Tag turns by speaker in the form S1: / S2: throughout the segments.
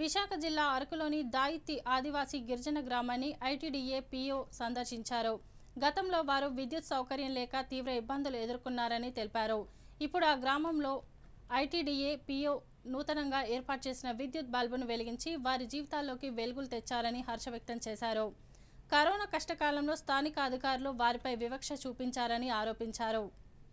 S1: విశాఖ జిల్లా అరకులోని దాయిత్తి ఆదివాసీ గిరిజన గ్రామాన్ని ఐటీడీఏ పీఓ సందర్శించారు గతంలో వారు విద్యుత్ సౌకర్యం లేక తీవ్ర ఇబ్బందులు ఎదుర్కొన్నారని తెలిపారు ఇప్పుడు ఆ గ్రామంలో ఐటీడీఏ పీఓ నూతనంగా ఏర్పాటు చేసిన విద్యుత్ బల్బును వెలిగించి వారి జీవితాల్లోకి వెలుగులు తెచ్చారని హర్ష వ్యక్తం చేశారు కరోనా కష్టకాలంలో స్థానిక అధికారులు వారిపై వివక్ష చూపించారని ఆరోపించారు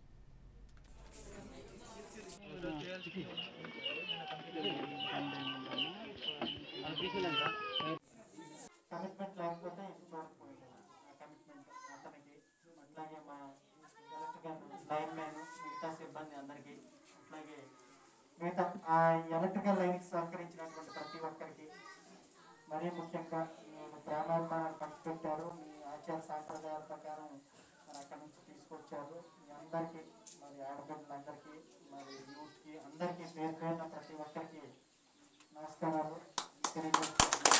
S2: కమిట్మెంట్ లేకపోతే ఇది చూడకపోయింది ఆ కమిట్మెంట్ అతనికి అట్లాగే మా ఎలక్ట్రికల్ లైన్ మ్యాన్ మిగతా సిబ్బంది అందరికీ అట్లాగే మిగతా ఆ ఎలక్ట్రికల్ లైన్కి సహకరించినటువంటి ప్రతి ఒక్కరికి మరీ ముఖ్యంగా నేను ప్రేమాభిమానాలు పంచిపెట్టారు మీ ఆచార సాంప్రదాయాల ప్రకారం మరి అక్కడి నుంచి తీసుకొచ్చారు మీ అందరికీ మరి ఆడపిల్లలందరికీ మరి యూత్కి అందరికీ పేరు పేరున ప్రతి ఒక్కరికి నమస్కారాలు తెలియజేస్తున్నాను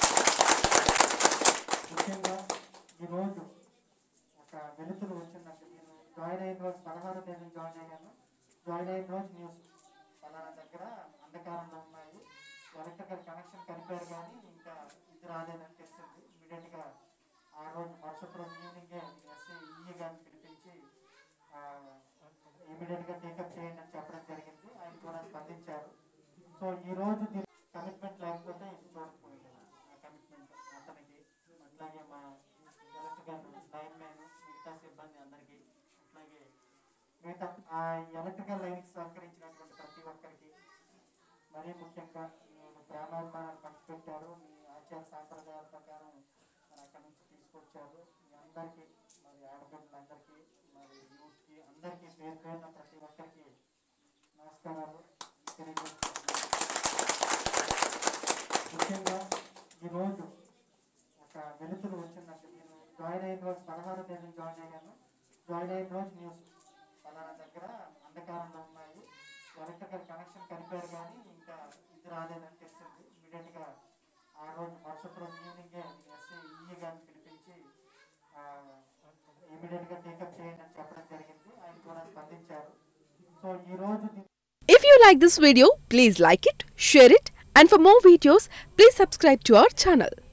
S2: ముఖ్యంగా ఈరోజు ఒక వెలుతురు వచ్చిందంటే నేను జాయిన్ అయిన రోజు పదహారో తేదీ జాయిన్ అయ్యాను జాయిన్ అయిన రోజు న్యూస్ పలానా దగ్గర అంధకారంలో ఉన్నాయి ఎలక్ట్రికల్ కనెక్షన్ కలిపారు కానీ ఇంకా ఇది రాలేదని తెలిసింది ఇమీడియట్గా ఆ రోజు మరుసటి రోజు ఈవినింగే ఎస్ఐ ఈఏ గారిని పిలిపించి ఇమీడియట్గా టేకప్ చేయండి అని చెప్పడం జరిగింది ఆయన కూడా స్పందించారు సో ఈ రోజు కమిట్మెంట్ లేకపోతే ఇది చూడకపోయింది ఆ కమిట్మెంట్ అతనికి అట్లాగే మా ఎలక్ట్రికల్ లైన్ మ్యాన్ మిగతా సిబ్బంది అందరికీ అట్లాగే మిగతా ఆ ఎలక్ట్రికల్ లైన్కి సహకరించినటువంటి ప్రతి ఒక్కరికి మరీ ముఖ్యంగా నేను ప్రేమాభిమానాలు పంచిపెట్టారు మీ ఆచార సాంప్రదాయాల ప్రకారం మరి అక్కడి నుంచి తీసుకొచ్చారు మీ అందరికీ మరి ఆడపిల్లలందరికీ మరి యూత్కి అందరికీ పేరు పేరున ప్రతి ఒక్కరికి నమస్కారాలు తెలియజేస్తున్నాను ముఖ్యంగా ఈరోజు ఒక వెలుతురు వచ్చిందంటే నేను జాయిన్ అయిన రోజు పదహారో తేదీ జాయిన్ అయ్యాను జాయిన్ అయిన రోజు న్యూస్ పలానా దగ్గర అంధకారంలో ఉన్నాయి ఎలక్ట్రికల్ కనెక్షన్ కలిపారు కానీ ఇంకా ఇది రాలేదని తెలిసింది ఇమీడియట్గా ఆ రోజు మరుసటి రోజు ఈవినింగే ఎస్ఐ ఈఏ గారిని పిలిపించి ఇమీడియట్గా టేకప్ చేయండి అని చెప్పడం జరిగింది ఆయన కూడా స్పందించారు సో ఈ రోజు దీన్ని
S3: If you like this video, please like it, share it, and for more videos, please subscribe to our channel.